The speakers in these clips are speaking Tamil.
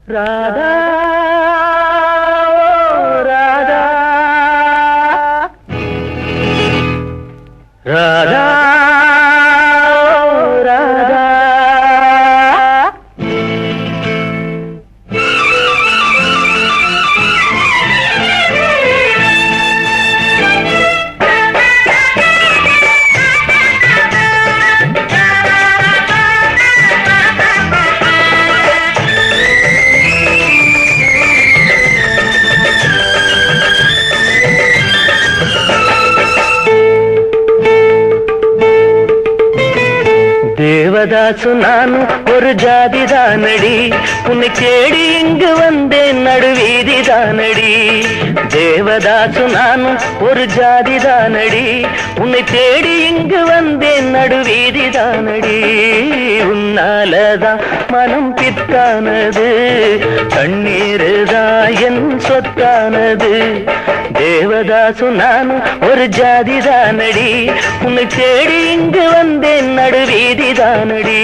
ராதா ராதா ராதா ராதா தேவதாசு நான் ஒரு ஜாதி தானடி உன்னை தேடி இங்கு வந்தேன் நடுவீதி தானடி தேவதாசு நான் ஒரு ஜாதி தானடி உன்னை தேடி இங்கு வந்தேன் நடுவீதி தானடி உன்னாலதான் மனம் பித்தானது கண்ணீருதான் என் சொத்தானது தேவதாசு நான் ஒரு ஜாதி தானடி உன்னை தேடி இங்கு வந்தேன் நடுவீதி தானடி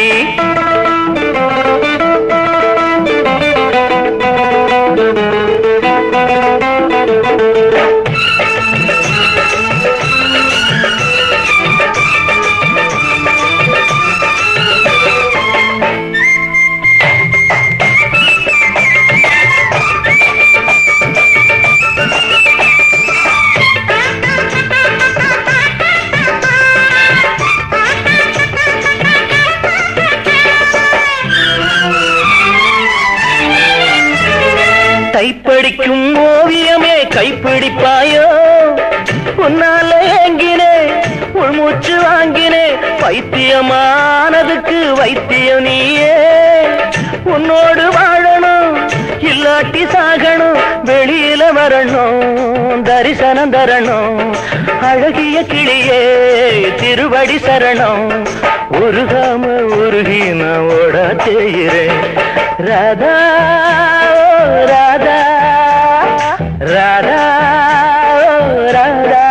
கைப்படிக்கும் ஓவியமே கைப்பிடிப்பாயோ உன்னால ஏங்கினே உள்மூச்சு வாங்கினே பைத்தியமானதுக்கு வைத்தியம் நீயே உன்னோடு வாழணும் இல்லாட்டி சாகணும் வெளியில வரணும் தரிசனம் தரணும் அழகிய கிளியே திருவடி சரணம் உருகாம உருகி நான் ஓட செய்கிறேன் ராதா ஓ ராதா ராதா ஓ ராதா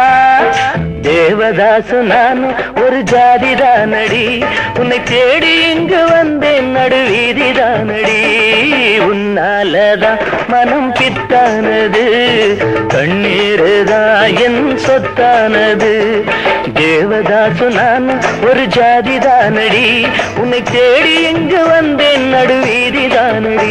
தேவதாசு நான் ஒரு ஜாதி தானடி உன்னை தேடி இங்கு வந்தேன் நடுவீதி தானடி உன்னாலதான் மனம் பித்தானது கண்ணீருதான் என் சொத்தானது தேவதாசு நான் ஒரு ஜாதி தானடி உன்னை தேடி இங்கு வந்தேன் நடுவீதி தானடி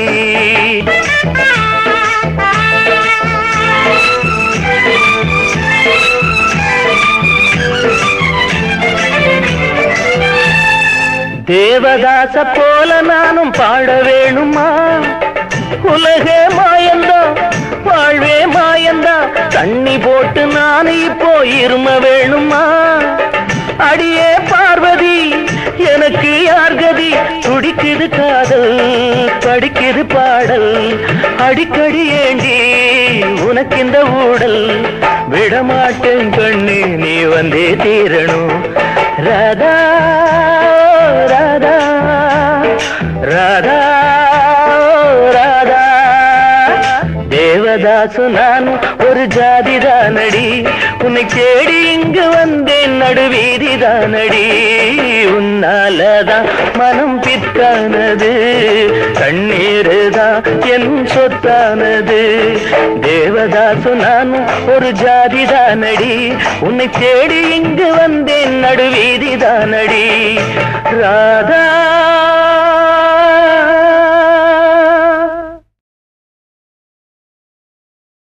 தேவதாச போல நானும் பாட வேணுமா உலகே மாயந்தா வாழ்வே மாயந்தா தண்ணி போட்டு நான் இப்போ இரும வேணுமா அடியே பார்வதி எனக்கு யார் கதி துடிக்குது காதல் படிக்குது பாடல் அடிக்கடி ஏண்டி உனக்கு இந்த ஊடல் விடமாட்டேன் கண்ணு நீ வந்தே தீரணும் ராதா ராதா ராதா ராதா தேவதாசு நான் ஒரு ஜாதி தானடி உன்னை தேடி இங்கு வந்தேன் நடுவீதி தானடி உன்னாலதான் மனம் பித்தானது கண்ணீருதான் என் சொத்தானது தேவதாசு நான் ஒரு ஜாதி தானடி உன்னை தேடி இங்கு வந்தேன் நடுவீதி தானடி ராதா